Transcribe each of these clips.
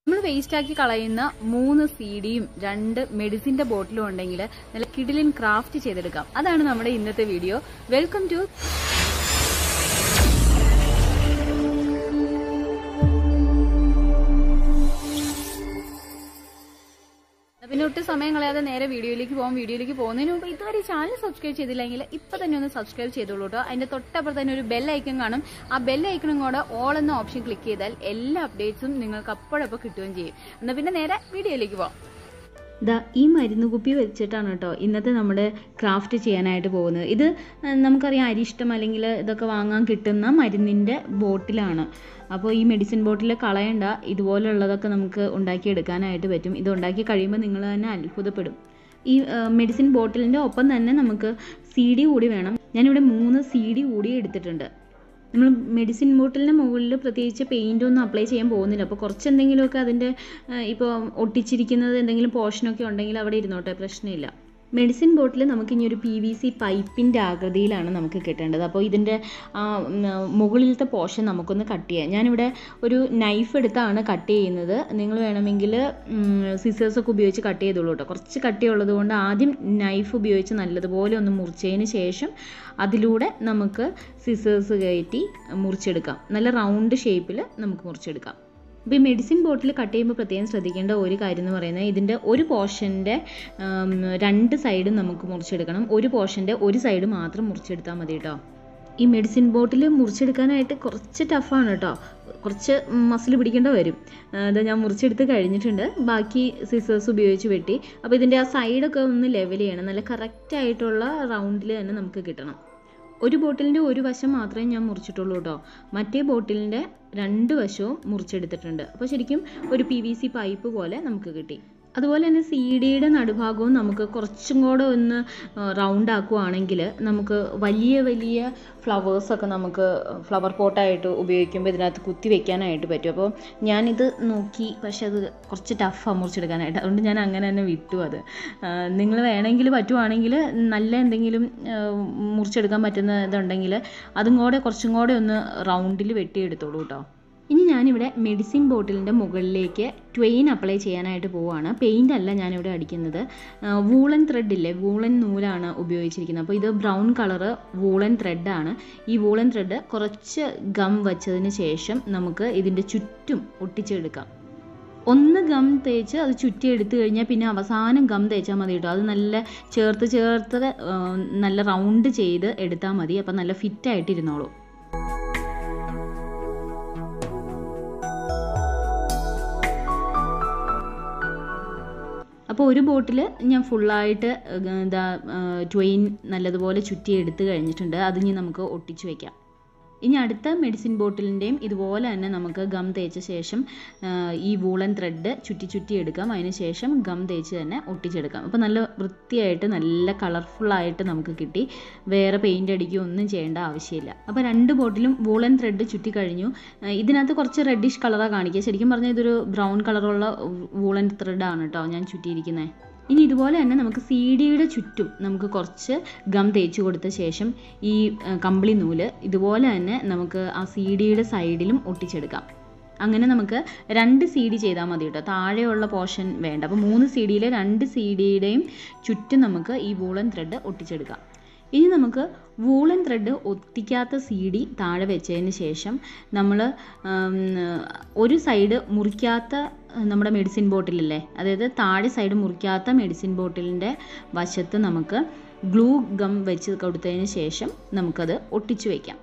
നമ്മൾ വേസ്റ്റ് ആക്കി കളയുന്ന മൂന്ന് സി ഡിയും രണ്ട് മെഡിസിന്റെ ബോട്ടിലും ഉണ്ടെങ്കിൽ നല്ല കിഡിലിൻ ക്രാഫ്റ്റ് ചെയ്തെടുക്കാം അതാണ് നമ്മുടെ ഇന്നത്തെ വീഡിയോ വെൽക്കം ടു പിന്നെ ഒട്ടും സമയം കളയാതെ നേരെ വീഡിയോയിലേക്ക് പോകാം വീഡിയോയിലേക്ക് പോകുന്നതിന് മുമ്പ് ഇതുവരെ ചാനൽ സബ്സ്ക്രൈബ് ചെയ്തില്ലെങ്കിൽ ഇപ്പൊ തന്നെ ഒന്ന് സബ്സ്ക്രൈബ് ചെയ്തോളൂ കേട്ടോ അതിന്റെ തൊട്ടപ്പുറത്ത് തന്നെ ഒരു ബെൽ ഐക്കൺ കാണും ആ ബെൽ ഐക്കണും കൂടെ ഓൾ എന്ന ഓപ്ഷൻ ക്ലിക്ക് ചെയ്താൽ എല്ലാ അപ്ഡേറ്റ്സും നിങ്ങൾക്ക് അപ്പോഴപ്പോൾ കിട്ടുകയും ചെയ്യും എന്നാൽ പിന്നെ നേരെ വീഡിയോയിലേക്ക് പോകാം ദാ ഈ മരുന്ന് കുപ്പി വെച്ചിട്ടാണ് കേട്ടോ ഇന്നത്തെ നമ്മുടെ ക്രാഫ്റ്റ് ചെയ്യാനായിട്ട് പോകുന്നത് ഇത് ഏഹ്, നമുക്കറിയാം അരിഷ്ടം അല്ലെങ്കിൽ ഇതൊക്കെ വാങ്ങാൻ കിട്ടുന്ന മരുന്നിൻ്റെ ബോട്ടിലാണ് അപ്പോൾ ഈ മെഡിസിൻ ബോട്ടിൽ കളയണ്ട ഇതുപോലുള്ളതൊക്കെ നമുക്ക് ഉണ്ടാക്കിയെടുക്കാനായിട്ട് പറ്റും ഇത് ഉണ്ടാക്കി കഴിയുമ്പോൾ നിങ്ങൾ തന്നെ അത്ഭുതപ്പെടും ഈ മെഡിസിൻ ബോട്ടിലിൻ്റെ ഒപ്പം തന്നെ നമുക്ക് സി ഡി കൂടി വേണം ഞാനിവിടെ മൂന്ന് സി ഡി കൂടി എടുത്തിട്ടുണ്ട് നമ്മൾ മെഡിസിൻ ബോട്ടിലിന് മുകളിൽ പ്രത്യേകിച്ച് പെയിൻ്റ് ഒന്നും അപ്ലൈ ചെയ്യാൻ പോകുന്നില്ല അപ്പോൾ കുറച്ച് എന്തെങ്കിലുമൊക്കെ അതിൻ്റെ ഇപ്പോൾ ഒട്ടിച്ചിരിക്കുന്നത് എന്തെങ്കിലും പോർഷനൊക്കെ ഉണ്ടെങ്കിൽ അവിടെ ഇരുന്നോട്ടെ പ്രശ്നമില്ല മെഡിസിൻ ബോട്ടിൽ നമുക്ക് ഇനി ഒരു പി വി സി പൈപ്പിൻ്റെ ആകൃതിയിലാണ് നമുക്ക് കിട്ടേണ്ടത് അപ്പോൾ ഇതിൻ്റെ ആ, ഉം, മുകളിലത്തെ പോർഷൻ നമുക്കൊന്ന് കട്ട് ചെയ്യാം ഞാനിവിടെ ഒരു നൈഫ് എടുത്താണ് കട്ട് ചെയ്യുന്നത് നിങ്ങൾ വേണമെങ്കിൽ സിസേഴ്സ് ഒക്കെ ഉപയോഗിച്ച് കട്ട് ചെയ്തോളൂ കേട്ടോ കുറച്ച് കട്ടിയുള്ളത് കൊണ്ട് ആദ്യം നൈഫ് ഉപയോഗിച്ച് നല്ലതുപോലെ ഒന്ന് മുറിച്ചതിന് ശേഷം അതിലൂടെ നമുക്ക് സിസേഴ്സ് കയറ്റി മുറിച്ചെടുക്കാം നല്ല റൗണ്ട് ഷേപ്പിൽ നമുക്ക് മുറിച്ചെടുക്കാം അപ്പോൾ ഈ മെഡിസിൻ ബോട്ടിൽ കട്ട് ചെയ്യുമ്പോൾ പ്രത്യേകം ശ്രദ്ധിക്കേണ്ട ഒരു കാര്യം എന്ന് പറയുന്നത് ഇതിൻ്റെ ഒരു പോർഷൻ്റെ രണ്ട് സൈഡും നമുക്ക് മുറിച്ചെടുക്കണം ഒരു പോർഷൻ്റെ ഒരു സൈഡ് മാത്രം മുറിച്ചെടുത്താൽ മതി കേട്ടോ ഈ മെഡിസിൻ ബോട്ടിൽ മുറിച്ചെടുക്കാനായിട്ട് കുറച്ച് ടഫാണ് കേട്ടോ കുറച്ച് മസിൽ പിടിക്കേണ്ട വരും അത് ഞാൻ മുറിച്ചെടുത്ത് കഴിഞ്ഞിട്ടുണ്ട് ബാക്കി സിസേഴ്സ് ഉപയോഗിച്ച് വെട്ടി അപ്പോൾ ഇതിൻ്റെ ആ സൈഡൊക്കെ ഒന്ന് ലെവൽ ചെയ്യണം നല്ല കറക്റ്റ് ആയിട്ടുള്ള റൗണ്ടിൽ തന്നെ നമുക്ക് കിട്ടണം ഒരു ബോട്ടിലിൻ്റെ ഒരു വശം മാത്രമേ ഞാൻ മുറിച്ചിട്ടുള്ളൂ കേട്ടോ മറ്റേ ബോട്ടിലിൻ്റെ രണ്ട് വശവും മുറിച്ചെടുത്തിട്ടുണ്ട് അപ്പോൾ ശരിക്കും ഒരു പി വി സി പൈപ്പ് പോലെ നമുക്ക് കിട്ടി അതുപോലെ തന്നെ സി ഡിയുടെ നടുഭാഗവും നമുക്ക് കുറച്ചും കൂടെ ഒന്ന് റൗണ്ട് ആക്കുവാണെങ്കിൽ നമുക്ക് വലിയ വലിയ ഫ്ലവേഴ്സൊക്കെ നമുക്ക് ഫ്ലവർ പോട്ടായിട്ട് ഉപയോഗിക്കുമ്പോൾ ഇതിനകത്ത് കുത്തി വെക്കാനായിട്ട് പറ്റും അപ്പോൾ ഞാനിത് നോക്കി പക്ഷെ അത് കുറച്ച് ടഫാണ് മുറിച്ചെടുക്കാനായിട്ട് അതുകൊണ്ട് ഞാൻ അങ്ങനെ തന്നെ വിട്ടു അത് നിങ്ങൾ വേണമെങ്കിൽ പറ്റുവാണെങ്കിൽ നല്ല എന്തെങ്കിലും ആ, മുറിച്ചെടുക്കാൻ പറ്റുന്ന ഇതുണ്ടെങ്കിൽ അതും കൂടെ കുറച്ചും കൂടെ ഒന്ന് റൗണ്ടിൽ വെട്ടിയെടുത്തോളൂ കേട്ടോ ഇനി ഞാനിവിടെ മെഡിസിൻ ബോട്ടിലിൻ്റെ മുകളിലേക്ക് ട്വെയിൻ അപ്ലൈ ചെയ്യാനായിട്ട് പോവുകയാണ് പെയിൻ്റ് അല്ല ഞാനിവിടെ അടിക്കുന്നത് വൂളൻ ത്രെഡ് ഇല്ലേ വൂളൻ നൂലാണ് ഉപയോഗിച്ചിരിക്കുന്നത് അപ്പോൾ ഇത് ബ്രൗൺ കളറ് വൂളൻ ത്രെഡാണ് ഈ വൂളൻ ത്രെഡ് കുറച്ച് ഗം വെച്ചതിന് ശേഷം നമുക്ക് ഇതിൻ്റെ ചുറ്റും ഒട്ടിച്ചെടുക്കാം ഒന്ന് ഗം തേച്ച് അത് ചുറ്റി എടുത്തു കഴിഞ്ഞാൽ പിന്നെ അവസാനം ഗം തേച്ചാൽ മതി കേട്ടോ അത് നല്ല ചേർത്ത് ചേർത്ത് ആ, നല്ല റൗണ്ട് ചെയ്ത് എടുത്താൽ മതി അപ്പം നല്ല ഫിറ്റായിട്ട് ഇരുന്നോളൂ അപ്പോൾ ഒരു ബോട്ടിൽ ഞാൻ ഫുള്ളായിട്ട് എന്താ ട്വെയിൻ നല്ലതുപോലെ ചുറ്റി എടുത്ത് കഴിഞ്ഞിട്ടുണ്ട് അത് ഇനി നമുക്ക് ഒട്ടിച്ചു വയ്ക്കാം ഇനി അടുത്ത മെഡിസിൻ ബോട്ടിലിൻ്റെയും ഇതുപോലെ തന്നെ നമുക്ക് ഗം തേച്ച ശേഷം ആ, ഈ വൂളൻ ത്രെഡ് ചുറ്റി ചുറ്റി എടുക്കാം അതിന് ശേഷം ഗം തേച്ച് തന്നെ ഒട്ടിച്ചെടുക്കാം അപ്പോൾ നല്ല വൃത്തിയായിട്ട് നല്ല കളർഫുള്ളായിട്ട് നമുക്ക് കിട്ടി വേറെ പെയിൻ്റ് അടിക്കുകയോ ഒന്നും ചെയ്യേണ്ട ആവശ്യമില്ല അപ്പോൾ രണ്ട് ബോട്ടിലും വൂളൻ ത്രെഡ് ചുറ്റി കഴിഞ്ഞു ആ, ഇതിനകത്ത് കുറച്ച് റെഡിഷ് കളറാണ് കാണിക്കുക ശരിക്കും പറഞ്ഞാൽ ഇതൊരു ബ്രൗൺ കളറുള്ള വൂളൻ ത്രെഡാണ് കേട്ടോ ഞാൻ ചുറ്റിയിരിക്കുന്നത് ഇനി ഇതുപോലെ തന്നെ നമുക്ക് സി ഡിയുടെ ചുറ്റും നമുക്ക് കുറച്ച് ഗം തേച്ച് കൊടുത്ത ശേഷം ഈ ആ, കമ്പിളി നൂല് ഇതുപോലെ തന്നെ നമുക്ക് ആ സി ഡിയുടെ സൈഡിലും ഒട്ടിച്ചെടുക്കാം അങ്ങനെ നമുക്ക് രണ്ട് സി ഡി ചെയ്താൽ മതി കേട്ടോ താഴെയുള്ള പോർഷൻ വേണ്ട അപ്പോൾ മൂന്ന് സി ഡിയിലെ രണ്ട് സി ഡിയുടെയും ചുറ്റും നമുക്ക് ഈ വൂളൻ ത്രെഡ് ഒട്ടിച്ചെടുക്കാം ഇനി നമുക്ക് വൂളൻ ത്രെഡ് ഒട്ടിക്കാത്ത സി ഡി താഴെ വെച്ചതിന് ശേഷം നമ്മൾ ഒരു സൈഡ് മുറിക്കാത്ത ആ, നമ്മുടെ മെഡിസിൻ ബോട്ടിലല്ലേ അതായത് താഴെ സൈഡ് മുറിക്കാത്ത മെഡിസിൻ ബോട്ടിലിൻ്റെ വശത്ത് നമുക്ക് ഗ്ലൂ ഗം വെച്ച് കൊടുത്തതിന് ശേഷം നമുക്കത് ഒട്ടിച്ചു വയ്ക്കാം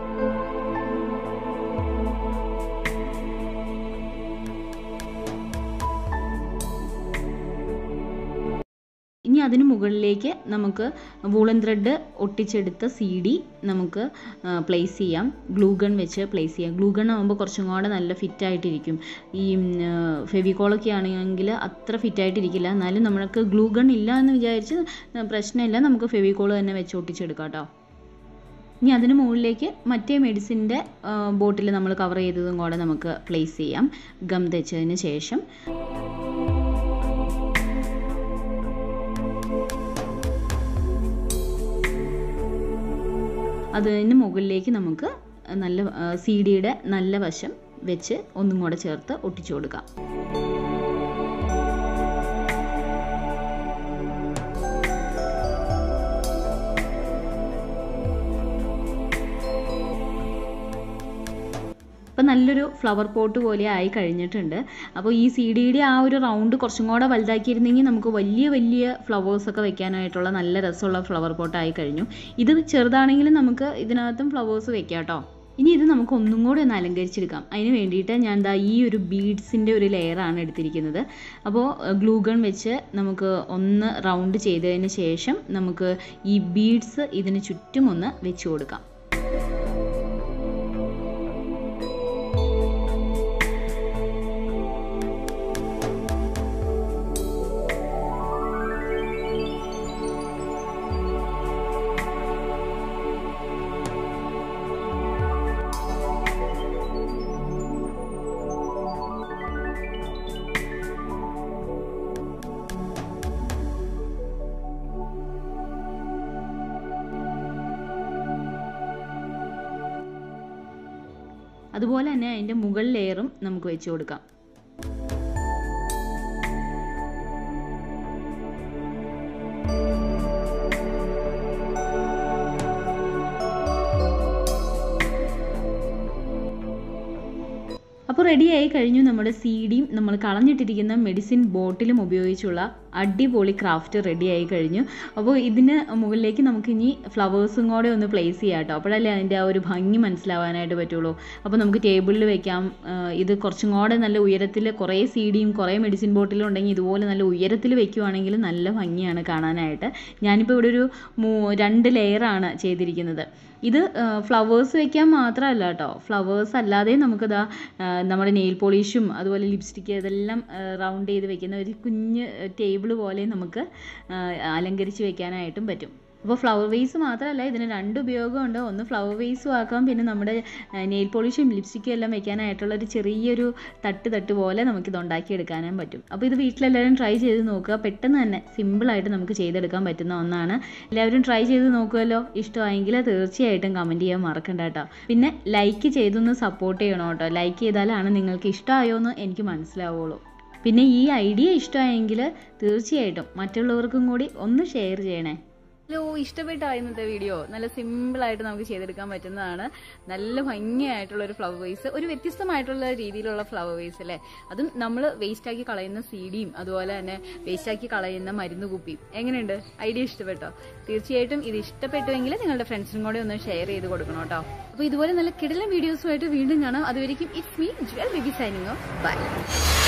ഇനി അതിന് മുകളിലേക്ക് നമുക്ക് വൂളൻ ത്രെഡ് ഒട്ടിച്ചെടുത്ത സി ഡി നമുക്ക് പ്ലേസ് ചെയ്യാം ഗ്ലൂ ഗൺ വെച്ച് പ്ലേസ് ചെയ്യാം ഗ്ലൂ ഗൺ ആകുമ്പോൾ കുറച്ചും കൂടെ നല്ല ഫിറ്റ് ആയിട്ടിരിക്കും ഈ ഫെവിക്കോളൊക്കെ ആണെങ്കിൽ അത്ര ഫിറ്റ് ആയിട്ടിരിക്കില്ല എന്നാലും നമുക്ക് ഗ്ലൂ ഗൺ ഇല്ല എന്ന് വിചാരിച്ച് പ്രശ്നമില്ല നമുക്ക് ഫെവിക്കോൾ തന്നെ വെച്ച് ഒട്ടിച്ചെടുക്കാം കേട്ടോ ഇനി അതിന് മുകളിലേക്ക് മറ്റേ മെഡിസിൻ്റെ ബോട്ടിൽ നമ്മൾ കവർ ചെയ്തതും കൂടെ നമുക്ക് പ്ലേസ് ചെയ്യാം ഗം തെച്ചതിന് ശേഷം അതിന് മുകളിലേക്ക് നമുക്ക് നല്ല സി ഡിയുടെ നല്ല വശം വെച്ച് ഒന്നും കൂടെ ചേർത്ത് ഒട്ടിച്ചു കൊടുക്കാം ഇപ്പം നല്ലൊരു ഫ്ലവർ പോട്ട് പോലെ ആയി കഴിഞ്ഞിട്ടുണ്ട് അപ്പോൾ ഈ സി ഡിയുടെ ആ ഒരു റൗണ്ട് കുറച്ചും കൂടെ വലുതാക്കിയിരുന്നെങ്കിൽ നമുക്ക് വലിയ വലിയ ഫ്ലവേഴ്സൊക്കെ വെക്കാനായിട്ടുള്ള നല്ല രസമുള്ള ഫ്ലവർ പോട്ട് ആയി കഴിഞ്ഞു ഇത് ചെറുതാണെങ്കിലും നമുക്ക് ഇതിനകത്തും ഫ്ലവേഴ്സ് വെക്കാം കേട്ടോ ഇനി ഇത് നമുക്ക് ഒന്നും കൂടെ ഒന്ന് അലങ്കരിച്ചെടുക്കാം അതിന് വേണ്ടിയിട്ട് ഞാൻ ദാ ഈ ഒരു ബീഡ്സിൻ്റെ ഒരു ലെയറാണ് എടുത്തിരിക്കുന്നത് അപ്പോൾ ഗ്ലൂ ഗൺ വെച്ച് നമുക്ക് ഒന്ന് റൗണ്ട് ചെയ്തതിന് ശേഷം നമുക്ക് ഈ ബീഡ്സ് ഇതിന് ചുറ്റും ഒന്ന് വെച്ച് കൊടുക്കാം അതുപോലെ തന്നെ അതിൻ്റെ മുകൾ ലെയറും നമുക്ക് വെച്ച് കൊടുക്കാം അപ്പോൾ റെഡിയായി കഴിഞ്ഞു നമ്മുടെ സീഡിയും നമ്മൾ കളഞ്ഞിട്ടിരിക്കുന്ന മെഡിസിൻ ബോട്ടിലും ഉപയോഗിച്ചുള്ള അടിപൊളി ക്രാഫ്റ്റ് റെഡിയായി കഴിഞ്ഞു അപ്പോൾ ഇതിന് മുകളിലേക്ക് നമുക്ക് ഇനി ഫ്ലവേഴ്സും കൂടെ ഒന്ന് പ്ലേസ് ചെയ്യാം കേട്ടോ അപ്പോഴല്ലേ അതിൻ്റെ ആ ഒരു ഭംഗി മനസ്സിലാവാനായിട്ട് പറ്റുള്ളൂ അപ്പോൾ നമുക്ക് ടേബിളിൽ വെക്കാം ആ, ഇത് കുറച്ചും കൂടെ നല്ല ഉയരത്തിൽ കുറേ സീഡിയും കുറേ മെഡിസിൻ ബോട്ടിലും ഉണ്ടെങ്കിൽ ഇതുപോലെ നല്ല ഉയരത്തിൽ വെക്കുവാണെങ്കിൽ നല്ല ഭംഗിയാണ് കാണാനായിട്ട് ഞാനിപ്പോൾ ഇവിടെ ഒരു മൂ- രണ്ട് ലെയറാണ് ചെയ്തിരിക്കുന്നത് ഇത് ഫ്ലവേഴ്സ് വെക്കാൻ മാത്രമല്ല കേട്ടോ ഫ്ലവേഴ്സ് അല്ലാതെ നമുക്കിതാ ആ, നമ്മുടെ നെയിൽ പോളിഷും അതുപോലെ ലിപ്സ്റ്റിക്ക് ഇതെല്ലാം റൗണ്ട് ചെയ്ത് വെക്കുന്ന ഒരു കുഞ്ഞ് ടേബിൾ പോലെ നമുക്ക് ആ, അലങ്കരിച്ച് വെക്കാനായിട്ടും പറ്റും അപ്പോൾ ഫ്ലവർ വേസ് മാത്രമല്ല ഇതിന് രണ്ട് ഉപയോഗമുണ്ട് ഒന്ന് ഫ്ലവർ വേസും ആക്കാം പിന്നെ നമ്മുടെ നെയിൽ പോളിഷും ലിപ്സ്റ്റിക്കും എല്ലാം വെക്കാനായിട്ടുള്ള ഒരു ചെറിയൊരു തട്ട് തട്ട് പോലെ നമുക്കിത് ഉണ്ടാക്കിയെടുക്കാനും പറ്റും അപ്പോൾ ഇത് വീട്ടിലെല്ലാവരും ട്രൈ ചെയ്ത് നോക്കുക പെട്ടെന്ന് തന്നെ സിമ്പിളായിട്ട് നമുക്ക് ചെയ്തെടുക്കാൻ പറ്റുന്ന ഒന്നാണ് എല്ലാവരും ട്രൈ ചെയ്ത് നോക്കുമല്ലോ ഇഷ്ടമായെങ്കിൽ തീർച്ചയായിട്ടും കമൻറ്റ് ചെയ്യാൻ മറക്കണ്ട കേട്ടോ പിന്നെ ലൈക്ക് ചെയ്തൊന്ന് സപ്പോർട്ട് ചെയ്യണം കേട്ടോ ലൈക്ക് ചെയ്താലാണ് നിങ്ങൾക്ക് ഇഷ്ടമായോ എന്ന് എനിക്ക് മനസ്സിലാവുള്ളൂ പിന്നെ ഈ ഐഡിയ ഇഷ്ടമായെങ്കിൽ തീർച്ചയായിട്ടും മറ്റുള്ളവർക്കും കൂടി ഒന്ന് ഷെയർ ചെയ്യണേ ഹലോ ഇഷ്ടപ്പെട്ട ഇന്നത്തെ വീഡിയോ നല്ല സിമ്പിൾ ആയിട്ട് നമുക്ക് ചെയ്തെടുക്കാൻ പറ്റുന്നതാണ് നല്ല ഭംഗിയായിട്ടുള്ള ഒരു ഫ്ലവർ വേസ് ഒരു വ്യത്യസ്തമായിട്ടുള്ള രീതിയിലുള്ള ഫ്ലവർ വേസ് അല്ലേ അതും നമ്മൾ വേസ്റ്റ് ആക്കി കളയുന്ന സീഡിയും അതുപോലെ തന്നെ വേസ്റ്റ് ആക്കി കളയുന്ന മരുന്ന് കുപ്പിയും എങ്ങനെയുണ്ട് ഐഡിയ ഇഷ്ടപ്പെട്ടോ തീർച്ചയായിട്ടും ഇത് ഇഷ്ടപ്പെട്ടുവെങ്കിൽ നിങ്ങളുടെ ഫ്രണ്ട്സിനും കൂടെ ഒന്ന് ഷെയർ ചെയ്ത് കൊടുക്കണം കേട്ടോ അപ്പോൾ ഇതുപോലെ നല്ല കിടലൻ വീഡിയോസുമായിട്ട് വീണ്ടും കാണാം അതുവരെയും it's me jewel baby signing by